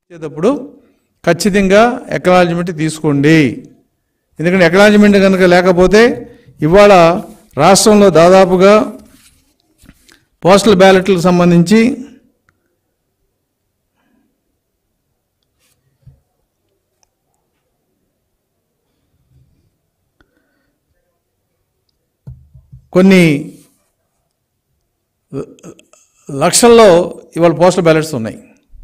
ఇచ్చేటప్పుడు ఖచ్చితంగా ఎక్నాలజ్మెంట్ తీసుకోండి ఎందుకంటే ఎక్నాలజ్మెంట్ కనుక లేకపోతే ఇవాళ రాష్ట్రంలో దాదాపుగా పోస్టల్ బ్యాలెట్లకు సంబంధించి కొన్ని లక్షల్లో ఇవాళ పోస్టల్ బ్యాలెట్స్ ఉన్నాయి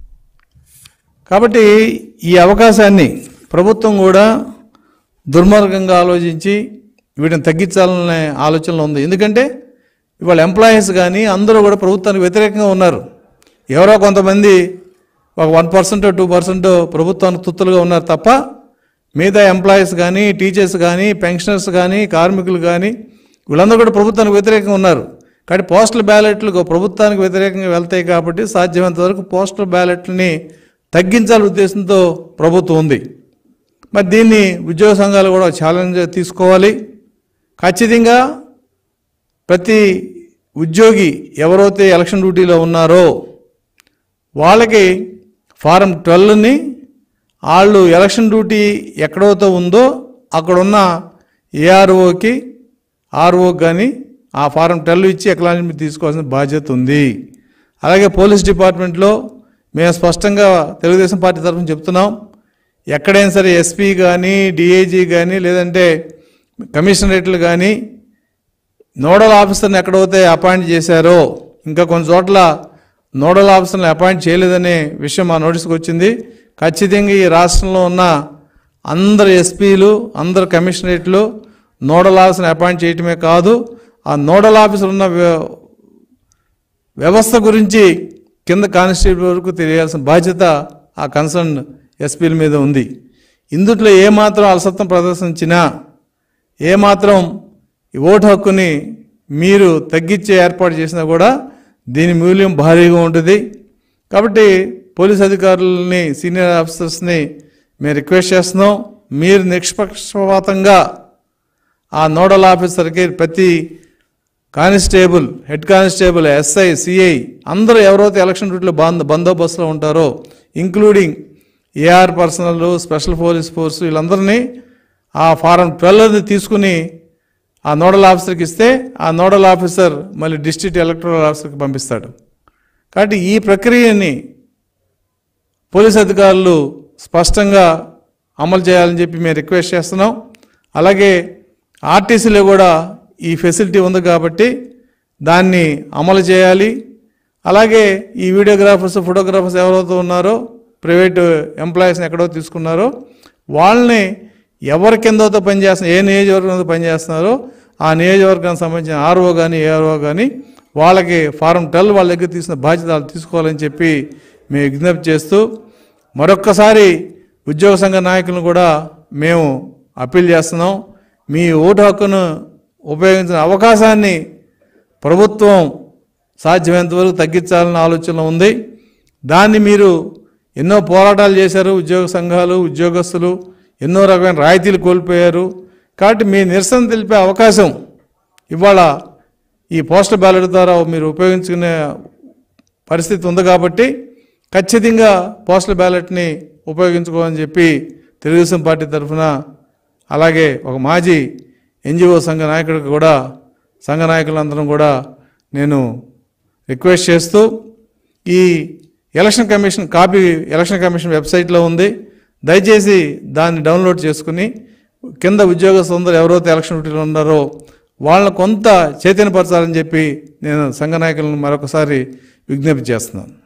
కాబట్టి ఈ అవకాశాన్ని ప్రభుత్వం కూడా దుర్మార్గంగా ఆలోచించి వీటిని తగ్గించాలనే ఆలోచనలో ఉంది ఎందుకంటే ఇవాళ ఎంప్లాయీస్ కానీ అందరూ కూడా ప్రభుత్వానికి వ్యతిరేకంగా ఉన్నారు ఎవరో కొంతమంది ఒక వన్ పర్సెంట్ టూ పర్సెంట్ ప్రభుత్వానికి తుత్తులుగా ఉన్నారు తప్ప మిగతా ఎంప్లాయీస్ కానీ టీచర్స్ కానీ పెన్షనర్స్ కానీ కార్మికులు కానీ వీళ్ళందరూ కూడా ప్రభుత్వానికి వ్యతిరేకంగా ఉన్నారు కాబట్టి పోస్టల్ బ్యాలెట్లు ప్రభుత్వానికి వ్యతిరేకంగా వెళ్తాయి కాబట్టి సాధ్యమైనంత వరకు పోస్టల్ బ్యాలెట్లని తగ్గించాలనే ఉద్దేశంతో ప్రభుత్వం ఉంది మరి దీన్ని ఉద్యోగ సంఘాలు కూడా ఛాలెంజ్ తీసుకోవాలి ఖచ్చితంగా ప్రతి ఉద్యోగి ఎవరైతే ఎలక్షన్ డ్యూటీలో ఉన్నారో వాళ్ళకి ఫారం ట్వెల్వ్ని వాళ్ళు ఎలక్షన్ డ్యూటీ ఎక్కడైతే ఉందో అక్కడున్న ఏఆర్ఓకి ఆర్ఓకి కానీ ఆ ఫారం ట్వెల్వ్ ఇచ్చి ఎక్నాలజ్మెంట్ తీసుకోవాల్సిన బాధ్యత ఉంది అలాగే పోలీస్ డిపార్ట్మెంట్లో మేము స్పష్టంగా తెలుగుదేశం పార్టీ తరఫున చెప్తున్నాం ఎక్కడైనా సరే ఎస్పీ కానీ డిఐజీ కానీ లేదంటే కమిషనరేట్లు కానీ నోడల్ ఆఫీసర్ని ఎక్కడైతే అపాయింట్ చేశారో ఇంకా కొన్ని చోట్ల నోడల్ ఆఫీసర్ని అపాయింట్ చేయలేదనే విషయం మా నోటీస్కి వచ్చింది ఖచ్చితంగా ఈ రాష్ట్రంలో ఉన్న అందరు ఎస్పీలు అందరు కమిషనరేట్లు నోడల్ ఆఫీసర్ని అపాయింట్ చేయటమే కాదు ఆ నోడల్ ఆఫీసర్ ఉన్న వ్య- వ్యవస్థ గురించి కింద కానిస్టేబుల్ వరకు తెలియాల్సిన బాధ్యత ఆ కన్సర్న్ ఎస్పీల మీద ఉంది ఇందుట్లో ఏమాత్రం అలసత్వం ప్రదర్శించినా ఏమాత్రం ఈ ఓటు హక్కుని మీరు తగ్గించే ఏర్పాటు చేసినా కూడా దీని మూల్యం భారీగా ఉంటుంది కాబట్టి పోలీస్ అధికారులని సీనియర్ ఆఫీసర్స్ని మేము రిక్వెస్ట్ చేస్తున్నాం మీరు నిష్పక్షపాతంగా ఆ నోడల్ ఆఫీసర్కి ప్రతి constable head constable SI CI అందరూ ఎవరైతే ఎలక్షన్ డ్యూటీలో బంద బందోబస్తులో ఉంటారో including AR personnel special police force వీళ్ళందరినీ ఆ ఫారం ట్వెల్వ్ తీసుకుని ఆ నోడల్ ఆఫీసర్కి ఇస్తే ఆ నోడల్ ఆఫీసర్ మళ్ళీ డిస్ట్రిక్ట్ ఎలక్టరల్ ఆఫీసర్కి పంపిస్తాడు కాబట్టి ఈ ప్రక్రియని పోలీస్ అధికారులు స్పష్టంగా అమలు చేయాలని చెప్పి మేము రిక్వెస్ట్ చేస్తున్నాం అలాగే ఆర్టీసీలో కూడా ఈ ఫెసిలిటీ ఉంది కాబట్టి దాన్ని అమలు చేయాలి అలాగే ఈ వీడియోగ్రాఫర్స్ ఫోటోగ్రాఫర్స్ ఎవరైతే ఉన్నారో ప్రైవేట్ ఎంప్లాయీస్ని ఎక్కడో తీసుకున్నారో వాళ్ళని ఎవరి కిందతో పనిచేస్తున్న ఏ నియోజకవర్గంలో పనిచేస్తున్నారో ఆ నియోజకవర్గానికి సంబంధించిన ఆర్ఓ కానీ ఏఆర్ఓ కానీ వాళ్ళకి ఫారం ట్వెల్వ్ వాళ్ళ దగ్గర తీసిన బాధ్యత వాళ్ళు తీసుకోవాలని చెప్పి మేము విజ్ఞప్తి చేస్తూ మరొక్కసారి ఉద్యోగ సంఘ నాయకులను కూడా మేము అప్పీల్ చేస్తున్నాం మీ ఓటు హక్కును ఉపయోగించిన అవకాశాన్ని ప్రభుత్వం సాధ్యమైనంత వరకు తగ్గించాలన్న ఆలోచన ఉంది దాన్ని మీరు ఎన్నో పోరాటాలు చేశారు ఉద్యోగ సంఘాలు ఉద్యోగస్తులు ఎన్నో రకమైన రాయితీలు కోల్పోయారు కాబట్టి మీ నిరసన తెలిపే అవకాశం ఇవాళ ఈ పోస్టల్ బ్యాలెట్ ద్వారా మీరు ఉపయోగించుకునే పరిస్థితి ఉంది కాబట్టి ఖచ్చితంగా పోస్టల్ బ్యాలెట్ని ఉపయోగించుకోవాలని చెప్పి తెలుగుదేశం పార్టీ తరఫున అలాగే ఒక మాజీ ఎన్జిఓ సంఘ నాయకుడికి కూడా సంఘ నాయకులందరం కూడా నేను రిక్వెస్ట్ చేస్తూ ఈ election commission copy election commission వెబ్సైట్లో ఉంది దయచేసి దాన్ని డౌన్లోడ్ చేసుకుని కింద ఉద్యోగస్తులందరూ ఎవరైతే ఎలక్షన్ డ్యూటీలో ఉన్నారో వాళ్ళని కొంత చైతన్యపరచాలని చెప్పి నేను సంఘ నాయకులను మరొకసారి విజ్ఞప్తి చేస్తున్నాను